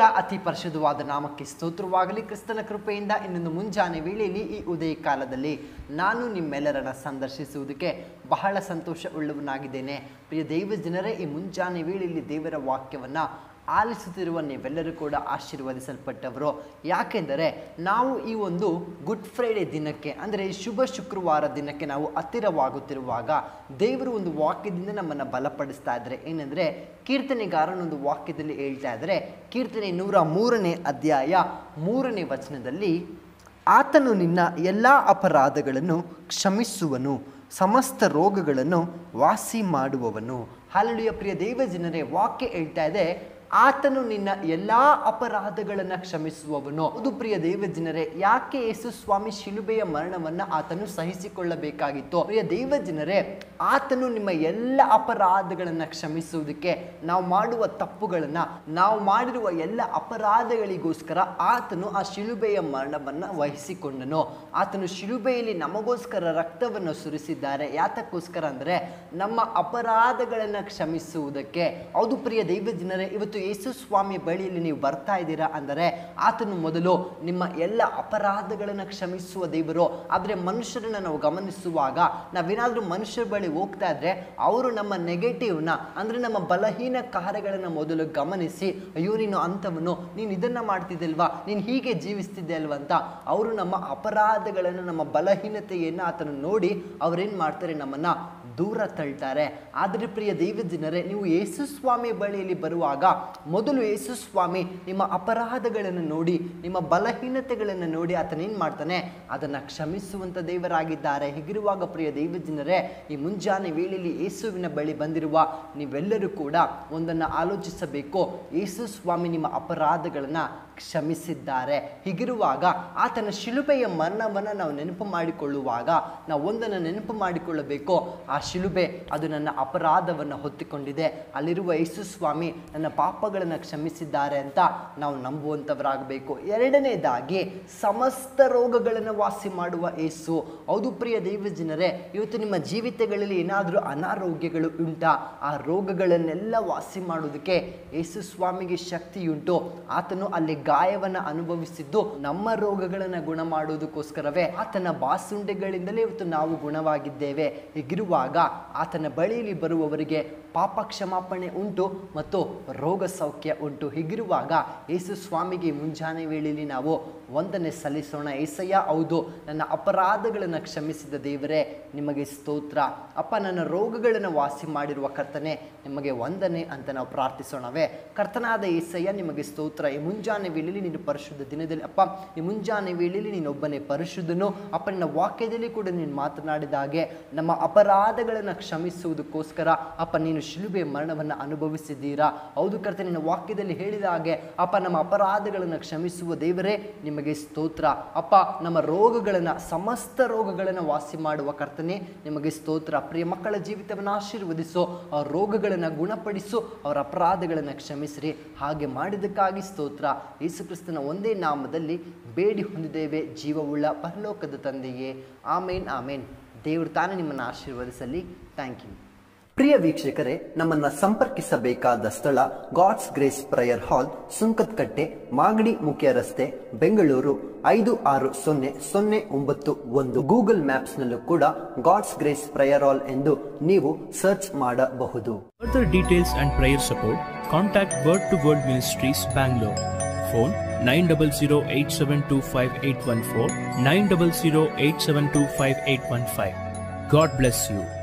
ಅತಿ ಪರಿಶುದ್ಧವಾದ ನಾಮಕ್ಕೆ ಸ್ತೋತ್ರವಾಗಲಿ ಕ್ರಿಸ್ತನ ಕೃಪೆಯಿಂದ ಇನ್ನೊಂದು ಮುಂಜಾನೆ ವೇಳೆಯಲ್ಲಿ ಈ ಉದಯ ಕಾಲದಲ್ಲಿ ನಾನು ನಿಮ್ಮೆಲ್ಲರನ್ನ ಸಂದರ್ಶಿಸುವುದಕ್ಕೆ ಬಹಳ ಸಂತೋಷ ಉಳ್ಳವನಾಗಿದ್ದೇನೆ ಪ್ರಿಯ ದೈವ ಜನರೇ ಈ ಮುಂಜಾನೆ ವೇಳೆಯಲ್ಲಿ ದೇವರ ವಾಕ್ಯವನ್ನು ಆಲಿಸುತ್ತಿರುವ ನೀವೆಲ್ಲರೂ ಕೂಡ ಆಶೀರ್ವದಿಸಲ್ಪಟ್ಟವರು ಯಾಕೆಂದರೆ ನಾವು ಈ ಒಂದು ಗುಡ್ ಫ್ರೈಡೆ ದಿನಕ್ಕೆ ಅಂದರೆ ಶುಭ ಶುಕ್ರವಾರ ದಿನಕ್ಕೆ ನಾವು ಹತ್ತಿರವಾಗುತ್ತಿರುವಾಗ ದೇವರು ಒಂದು ವಾಕ್ಯದಿಂದ ನಮ್ಮನ್ನು ಬಲಪಡಿಸ್ತಾ ಇದ್ದಾರೆ ಏನಂದರೆ ಕೀರ್ತನೆಗಾರನೊಂದು ವಾಕ್ಯದಲ್ಲಿ ಹೇಳ್ತಾ ಇದ್ದಾರೆ ಕೀರ್ತನೆ ನೂರ ಮೂರನೇ ಅಧ್ಯಾಯ ಮೂರನೇ ವಚನದಲ್ಲಿ ಆತನು ನಿನ್ನ ಎಲ್ಲ ಅಪರಾಧಗಳನ್ನು ಕ್ಷಮಿಸುವನು ಸಮಸ್ತ ರೋಗಗಳನ್ನು ವಾಸಿ ಮಾಡುವವನು ಹಾಲೆಲುಯ ಪ್ರಿಯ ದೇವ ಜನರೇ ವಾಕ್ಯ ಹೇಳ್ತಾ ಇದೆ ಆತನು ನಿನ್ನ ಎಲ್ಲ ಅಪರಾಧಗಳನ್ನು ಕ್ಷಮಿಸುವವನು ಅದು ಪ್ರಿಯ ದೇವ ಜನರೇ ಯಾಕೆ ಯೇಸು ಸ್ವಾಮಿ ಶಿಲುಬೆಯ ಮರಣವನ್ನು ಆತನು ಸಹಿಸಿಕೊಳ್ಳಬೇಕಾಗಿತ್ತು ಪ್ರಿಯ ದೇವ ಜನರೇ ಆತನು ನಿಮ್ಮ ಎಲ್ಲ ಅಪರಾಧಗಳನ್ನು ಕ್ಷಮಿಸುವುದಕ್ಕೆ ನಾವು ಮಾಡುವ ತಪ್ಪುಗಳನ್ನು ನಾವು ಮಾಡಿರುವ ಎಲ್ಲ ಅಪರಾಧಗಳಿಗೋಸ್ಕರ ಆತನು ಆ ಶಿಲುಬೆಯ ಮರಣವನ್ನು ವಹಿಸಿಕೊಂಡನು ಆತನು ಶಿಲುಬೆಯಲ್ಲಿ ನಮಗೋಸ್ಕರ ರಕ್ತವನ್ನು ಸುರಿಸಿದ್ದಾರೆ ಯಾತಕ್ಕೋಸ್ಕರ ಅಂದರೆ ನಮ್ಮ ಅಪರಾಧಗಳನ್ನು ಕ್ಷಮಿಸುವುದಕ್ಕೆ ಹೌದು ಪ್ರಿಯ ದೈವ ಜನರೇ ಇವತ್ತು ಯೇಸು ಸ್ವಾಮಿ ಬಳಿಯಲ್ಲಿ ನೀವು ಬರ್ತಾ ಇದ್ದೀರಾ ಅಂದರೆ ಆತನು ಮೊದಲು ನಿಮ್ಮ ಎಲ್ಲ ಅಪರಾಧಗಳನ್ನು ಕ್ಷಮಿಸುವ ದೇವರು ಆದರೆ ಮನುಷ್ಯರನ್ನ ನಾವು ಗಮನಿಸುವಾಗ ನಾವೇನಾದರೂ ಮನುಷ್ಯರ ಬಳಿ ಹೋಗ್ತಾ ಇದ್ರೆ ಅವರು ನಮ್ಮ ನೆಗೆಟಿವ್ನ ಅಂದರೆ ನಮ್ಮ ಬಲಹೀನ ಕಾರ್ಯಗಳನ್ನು ಮೊದಲು ಗಮನಿಸಿ ಅಯ್ಯೋ ನೀನು ಅಂಥವನು ನೀನು ಇದನ್ನು ಮಾಡ್ತಿದ್ದಲ್ವಾ ನೀನು ಹೀಗೆ ಜೀವಿಸ್ತಿದ್ದೆ ಅಲ್ವಾ ಅಂತ ಅವರು ನಮ್ಮ ಅಪರಾಧಗಳನ್ನು ನಮ್ಮ ಬಲಹೀನತೆಯನ್ನು ಆತನು ನೋಡಿ ಅವರೇನು ಮಾಡ್ತಾರೆ ನಮ್ಮನ್ನು ದೂರ ತಳ್ತಾರೆ ಆದರೆ ಪ್ರಿಯ ದೈವ ಜನರೇ ನೀವು ಯೇಸು ಸ್ವಾಮಿ ಬಳಿಯಲ್ಲಿ ಬರುವಾಗ ಮೊದಲು ಯೇಸು ಸ್ವಾಮಿ ನಿಮ್ಮ ಅಪರಾಧಗಳನ್ನು ನೋಡಿ ನಿಮ್ಮ ಬಲಹೀನತೆಗಳನ್ನು ನೋಡಿ ಆತನೇನು ಮಾಡ್ತಾನೆ ಅದನ್ನು ಕ್ಷಮಿಸುವಂಥ ದೇವರಾಗಿದ್ದಾರೆ ಹೀಗಿರುವಾಗ ಪ್ರಿಯ ದೈವ ಜನರೇ ಈ ಮುಂಜಾನೆ ವೇಳೆಯಲ್ಲಿ ಯೇಸುವಿನ ಬಳಿ ಬಂದಿರುವ ನೀವೆಲ್ಲರೂ ಕೂಡ ಒಂದನ್ನು ಆಲೋಚಿಸಬೇಕು ಯೇಸು ಸ್ವಾಮಿ ನಿಮ್ಮ ಅಪರಾಧಗಳನ್ನು ಕ್ಷಮಿಸಿದ್ದಾರೆ ಹೀಗಿರುವಾಗ ಆತನ ಶಿಲುಬೆಯ ಮರಣವನ್ನು ನಾವು ನೆನಪು ಮಾಡಿಕೊಳ್ಳುವಾಗ ನಾವು ಒಂದನ್ನು ನೆನಪು ಮಾಡಿಕೊಳ್ಳಬೇಕು ಆ ಶಿಲುಬೆ ಅದು ನನ್ನ ಅಪರಾಧವನ್ನು ಹೊತ್ತಿಕೊಂಡಿದೆ ಅಲ್ಲಿರುವ ಯೇಸು ಸ್ವಾಮಿ ನನ್ನ ಪಾಪಗಳನ್ನು ಕ್ಷಮಿಸಿದ್ದಾರೆ ಅಂತ ನಾವು ನಂಬುವಂಥವರಾಗಬೇಕು ಎರಡನೇದಾಗಿ ಸಮಸ್ತ ರೋಗಗಳನ್ನು ವಾಸಿ ಮಾಡುವ ಯೇಸು ಹೌದು ಪ್ರಿಯ ದೈವ ಜನರೇ ಇವತ್ತು ನಿಮ್ಮ ಜೀವಿತಗಳಲ್ಲಿ ಏನಾದರೂ ಅನಾರೋಗ್ಯಗಳು ಉಂಟಾ ಆ ರೋಗಗಳನ್ನೆಲ್ಲ ವಾಸಿ ಮಾಡೋದಕ್ಕೆ ಯೇಸು ಸ್ವಾಮಿಗೆ ಶಕ್ತಿಯುಂಟು ಆತನು ಅಲ್ಲಿ ಗಾಯವನ್ನು ಅನುಭವಿಸಿದ್ದು ನಮ್ಮ ರೋಗಗಳನ್ನು ಗುಣ ಮಾಡುವುದಕ್ಕೋಸ್ಕರವೇ ಆತನ ಬಾಸುಂಡೆಗಳಿಂದಲೇ ಇವತ್ತು ನಾವು ಗುಣವಾಗಿದ್ದೇವೆ ಹೀಗಿರುವಾಗ ಆತನ ಬಳಿಯಲ್ಲಿ ಬರುವವರಿಗೆ ಪಾಪ ಕ್ಷಮಾಪಣೆ ಉಂಟು ಮತ್ತು ರೋಗ ಸೌಖ್ಯ ಉಂಟು ಹೀಗಿರುವಾಗ ಯೇಸು ಸ್ವಾಮಿಗೆ ಮುಂಜಾನೆ ವೇಳೆಯಲ್ಲಿ ನಾವು ವಂದನೆ ಸಲ್ಲಿಸೋಣ ಏಸಯ್ಯ ಹೌದು ನನ್ನ ಅಪರಾಧಗಳನ್ನು ಕ್ಷಮಿಸಿದ ದೇವರೇ ನಿಮಗೆ ಸ್ತೋತ್ರ ಅಪ್ಪ ನನ್ನ ರೋಗಗಳನ್ನು ವಾಸಿ ಮಾಡಿರುವ ಕರ್ತನೆ ನಿಮಗೆ ವಂದನೆ ಅಂತ ನಾವು ಪ್ರಾರ್ಥಿಸೋಣವೇ ಕರ್ತನಾದ ಏಸಯ್ಯ ನಿಮಗೆ ಸ್ತೋತ್ರ ಈ ಮುಂಜಾನೆ ವೇಳೆಯಲ್ಲಿ ನೀನು ಪರಿಶುದ್ಧ ದಿನದಲ್ಲಿ ಅಪ್ಪ ಈ ಮುಂಜಾನೆ ವೇಳೆಯಲ್ಲಿ ನೀನೊಬ್ಬನೇ ಪರಿಶುದ್ಧನು ಅಪ್ಪ ನಿನ್ನ ವಾಕ್ಯದಲ್ಲಿ ಕೂಡ ನೀನು ಮಾತನಾಡಿದ ಹಾಗೆ ನಮ್ಮ ಅಪರಾಧಗಳನ್ನು ಕ್ಷಮಿಸುವುದಕ್ಕೋಸ್ಕರ ಅಪ್ಪ ನೀನು ಶಿಲುಬೆ ಮರಣವನ್ನು ಅನುಭವಿಸಿದ್ದೀರಾ ಹೌದು ಕರ್ತನೆ ನಿನ್ನ ವಾಕ್ಯದಲ್ಲಿ ಹೇಳಿದ ಹಾಗೆ ಅಪ್ಪ ನಮ್ಮ ಅಪರಾಧಗಳನ್ನು ಕ್ಷಮಿಸುವ ದೇವರೇ ನಿಮಗೆ ಸ್ತೋತ್ರ ಅಪ್ಪ ನಮ್ಮ ರೋಗಗಳನ್ನು ಸಮಸ್ತ ರೋಗಗಳನ್ನು ವಾಸಿ ಮಾಡುವ ಕರ್ತನೆ ನಿಮಗೆ ಸ್ತೋತ್ರ ಪ್ರಿಯ ಮಕ್ಕಳ ಜೀವಿತವನ್ನು ಆಶೀರ್ವದಿಸು ಅವ್ರ ರೋಗಗಳನ್ನು ಗುಣಪಡಿಸು ಅವರ ಅಪರಾಧಗಳನ್ನು ಕ್ಷಮಿಸಿರಿ ಹಾಗೆ ಮಾಡಿದ್ದಕ್ಕಾಗಿ ಸ್ತೋತ್ರ ಯೇಸು ಕ್ರಿಸ್ತನ ಒಂದೇ ನಾಮದಲ್ಲಿ ಬೇಡಿ ಹೊಂದಿದ್ದೇವೆ ಜೀವವುಳ್ಳ ಪರಲೋಕದ ತಂದೆಯೇ ಆಮೇನ್ ಆಮೇನ್ ದೇವರು ತಾನೇ ನಿಮ್ಮನ್ನು ಆಶೀರ್ವದಿಸಲಿ ಥ್ಯಾಂಕ್ ಯು ಪ್ರಿಯ ವೀಕ್ಷಕರೇ ನಮ್ಮನ್ನ ಸಂಪರ್ಕಿಸಬೇಕಾದ ಸ್ಥಳ God's Grace Prayer Hall Sunkadakatte Magadi ಮುಖ್ಯ ರಸ್ತೆ ಬೆಂಗಳೂರು ಐದು ಆರು ಸೊನ್ನೆ ಸೊನ್ನೆ ಒಂಬತ್ತು ಒಂದು ಗೂಗಲ್ ಮ್ಯಾಪ್ಸ್ ನಲ್ಲೂ ಕೂಡ ಗಾಡ್ಸ್ ಗ್ರೇಸ್ ಪ್ರಯರ್ ಹಾಲ್ ಎಂದು ನೀವು ಸರ್ಚ್ ಮಾಡಬಹುದು Further details and prayer support, contact Word to Word Ministries, Bangalore. Phone 900-872-5814, 900-872-5815. God bless you.